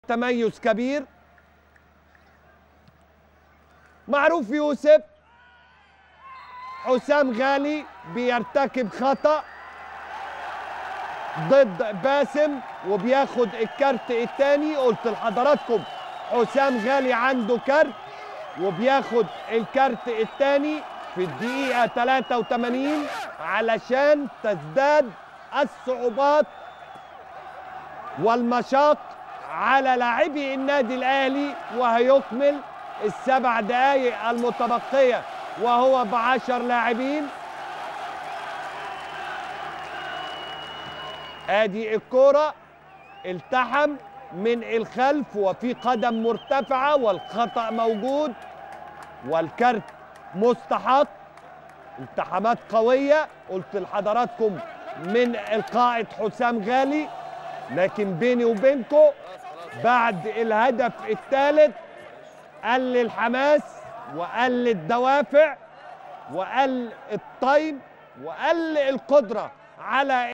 تميز كبير معروف يوسف حسام غالي بيرتكب خطأ ضد باسم وبياخد الكارت الثاني قلت لحضراتكم حسام غالي عنده كارت وبياخد الكارت الثاني في الدقيقة 83 علشان تزداد الصعوبات والمشاق على لاعبي النادي الأهلي وهيكمل السبع دقايق المتبقية وهو بعشر لاعبين ادي الكرة التحم من الخلف وفي قدم مرتفعة والخطأ موجود والكارت مستحق التحامات قوية قلت لحضراتكم من القائد حسام غالي لكن بيني وبينكم بعد الهدف الثالث قل الحماس وقل الدوافع وقل الطيب وقل القدرة على